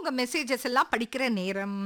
உங்க மெசேஜஸ் எல்லாம் படிக்கிற நேரம்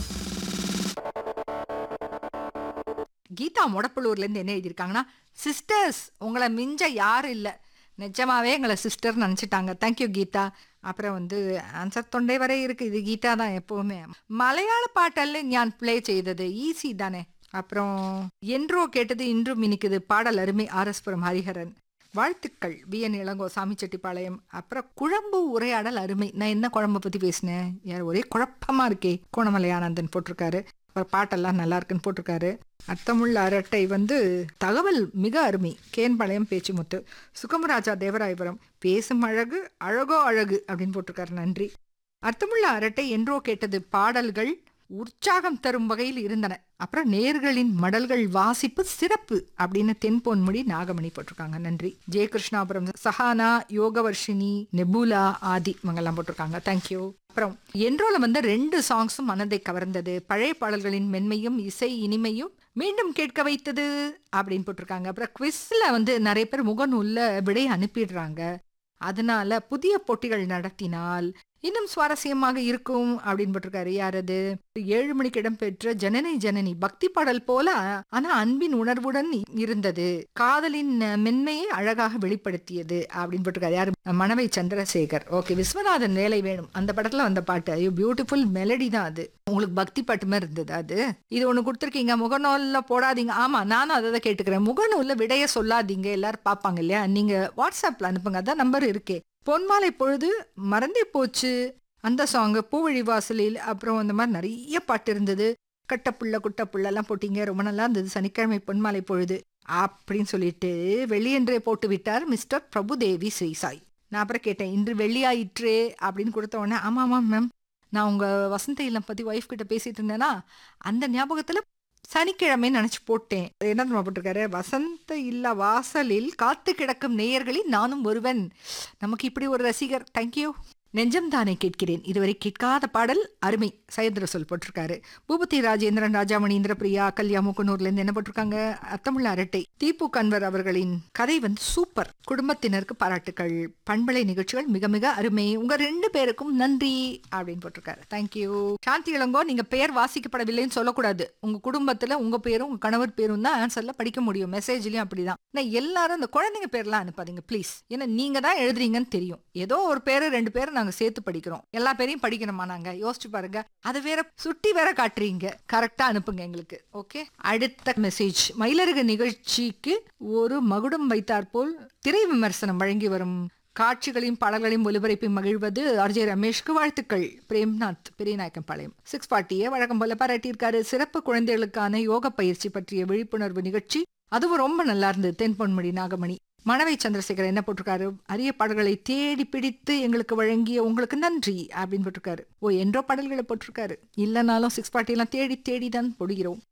கீதா முடப்பலூர்ல இருந்து என்ன எழுதியிருக்காங்கன்னா சிஸ்டர்ஸ் உங்களை மிஞ்ச யாரும் இல்லை நிஜமாவே எங்களை சிஸ்டர் நினச்சிட்டாங்க தேங்க்யூ கீதா அப்புறம் வந்து ஆன்சர் தொண்டை வரை இருக்கு இது கீதா தான் எப்பவுமே மலையாள பாட்டல்ல ஞான் ப்ளே செய்தது ஈஸி தானே அப்புறம் என்றோ கேட்டது இன்றும் இனிக்குது பாடல் அருமை ஆர்எஸ்புரம் ஹரிஹரன் வாழ்த்துக்கள் வி என் இளங்கோ சாமிச்செட்டிப்பாளையம் அப்புறம் குழம்பு உரையாடல் அருமை நான் என்ன குழம்பை பத்தி பேசினேன் யார் ஒரே குழப்பமா இருக்கே கோணமலை ஆனந்தன் போட்டிருக்காரு அப்புறம் பாட்டெல்லாம் நல்லா இருக்குன்னு போட்டிருக்காரு அர்த்தமுள்ள அரட்டை வந்து தகவல் மிக அருமை கேன்பாளையம் பேச்சுமுத்து சுகமராஜா தேவராயபுரம் பேசும் அழகு அழகோ அழகு அப்படின்னு போட்டிருக்காரு நன்றி அர்த்தமுள்ள அரட்டை என்றோ கேட்டது பாடல்கள் உற்சாகம் தரும் வகையில் இருந்தன அப்புறம் நேர்களின் மடல்கள் வாசிப்பு சிறப்பு அப்படின்னு தென்பொன்முடி நாகமணி போட்டிருக்காங்க நன்றி ஜெயகிருஷ்ணாபுரம் சஹானா யோகவர்ஷினி நெபுலா ஆதி இவங்கெல்லாம் போட்டிருக்காங்க தேங்க்யூ அப்புறம் என்றோல வந்த ரெண்டு சாங்ஸும் மனதை கவர்ந்தது பழைய பாடல்களின் மென்மையும் இசை இனிமையும் மீண்டும் கேட்க வைத்தது அப்படின்னு போட்டிருக்காங்க அப்புறம் குவிஸ்ல வந்து நிறைய பேர் முகநூல்ல விடை அனுப்பிடுறாங்க அதனால புதிய போட்டிகள் நடத்தினால் இன்னும் சுவாரஸ்யமாக இருக்கும் அப்படின்னு போட்டிருக்காரு யார் அது ஏழு மணிக்கு இடம்பெற்ற ஜனனி ஜனனி பக்தி பாடல் போல ஆனா அன்பின் உணர்வுடன் இருந்தது காதலின் மென்மையை அழகாக வெளிப்படுத்தியது அப்படின்னு போட்டிருக்காரு யாரு மணவை சந்திரசேகர் ஓகே விஸ்வநாதன் வேலை வேணும் அந்த படத்துல வந்த பாட்டு ஐயோ பியூட்டிஃபுல் மெலடி தான் அது உங்களுக்கு பக்தி பாட்டு மாதிரி இருந்தது அது இது ஒண்ணு கொடுத்துருக்கீங்க முகநூல்ல போடாதீங்க ஆமா நானும் அதை தான் கேட்டுக்கிறேன் முகநூல்ல விடைய சொல்லாதீங்க எல்லாரும் பார்ப்பாங்க இல்லையா நீங்க வாட்ஸ்அப்ல அனுப்புங்க அதான் நம்பர் இருக்கே பொன்மாலை பொழுது மறந்தே போச்சு அந்த சாங்கு பூவழி வாசலில் அப்புறம் அந்த மாதிரி நிறைய பாட்டு இருந்தது கட்டப்புள்ள குட்டப்புள்ளெல்லாம் போட்டீங்க ரொம்ப நல்லா இருந்தது சனிக்கிழமை பொன்மாலை பொழுது அப்படின்னு சொல்லிட்டு வெளியென்றே போட்டு விட்டார் மிஸ்டர் பிரபுதேவி ஸ்ரீசாய் நான் அப்புறம் கேட்டேன் இன்று வெள்ளியாயிற்றே அப்படின்னு கொடுத்த உடனே ஆமா ஆமா மேம் நான் உங்க வசந்த இல்லம் பத்தி ஒய்ஃப் கிட்ட பேசிட்டு இருந்தேன்னா அந்த ஞாபகத்துல சனிக்கிழமை நினைச்சு போட்டேன் என்ன தெரியுமா போட்டிருக்காரு வசந்த இல்ல வாசலில் காத்து கிடக்கும் நேயர்களில் நானும் ஒருவன் நமக்கு இப்படி ஒரு ரசிகர் தேங்க்யூ நெஞ்சம் தானே கேட்கிறேன் இதுவரை கேட்காத பாடல் அருமை சயந்திர சொல் போட்டிருக்காரு பூபதி ராஜேந்திரன் ராஜாமணி இந்திரபிரியா கல்யா முக்குனூர்ல இருந்து என்ன போட்டிருக்காங்க அத்தமுள்ள அரட்டை தீபு கன்வர் அவர்களின் கதை வந்து சூப்பர் குடும்பத்தினருக்கு பாராட்டுக்கள் பண்பலை நிகழ்ச்சிகள் மிக மிக அருமை உங்க ரெண்டு பேருக்கும் நன்றி அப்படின்னு போட்டிருக்காரு தேங்க்யூ சாந்தி இளங்கோ நீங்க பெயர் வாசிக்கப்படவில்லைன்னு சொல்லக்கூடாது உங்க குடும்பத்துல உங்க பேரும் உங்க கணவர் பேரும் தான் ஆன்சர்ல படிக்க முடியும் மெசேஜ்லயும் அப்படிதான் நான் எல்லாரும் அந்த குழந்தைங்க பேர்லாம் அனுப்பாதீங்க ப்ளீஸ் ஏன்னா நீங்க தான் எழுதுறீங்கன்னு தெரியும் ஏதோ ஒரு பேரு ரெண்டு பேரும் நாங்க சேர்த்து படிக்கிறோம் எல்லா பேரையும் படிக்கணுமா நாங்க யோசிச்சு பாருங்க அதை வேற சுட்டி வேற காட்டுறீங்க கரெக்டா அனுப்புங்க எங்களுக்கு ஓகே அடுத்த மெசேஜ் மயிலருகு நிகழ்ச்சிக்கு ஒரு மகுடம் வைத்தாற் போல் திரை விமர்சனம் வழங்கி வரும் காட்சிகளையும் பாடல்களையும் ஒலிபரப்பி மகிழ்வது ஆர்ஜே ரமேஷ்க்கு வாழ்த்துக்கள் பிரேம்நாத் பெரியநாயக்கம்பாளையம் சிக்ஸ் பார்ட்டியை வழக்கம் போல பாராட்டியிருக்காரு சிறப்பு குழந்தைகளுக்கான யோக பயிற்சி பற்றிய விழிப்புணர்வு நிகழ்ச்சி அதுவும் ரொம்ப நல்லா இருந்தது தென்பொன்மணி நாகமணி மணவை சந்திரசேகர் என்ன போட்டிருக்காரு அரிய பாடல்களை தேடி பிடித்து எங்களுக்கு வழங்கிய உங்களுக்கு நன்றி அப்படின்னு போட்டிருக்காரு ஓ என்றோ பாடல்களை போட்டிருக்காரு இல்லைனாலும் சிக்ஸ் பார்ட்டி எல்லாம் தேடி தேடி தான் போடுகிறோம்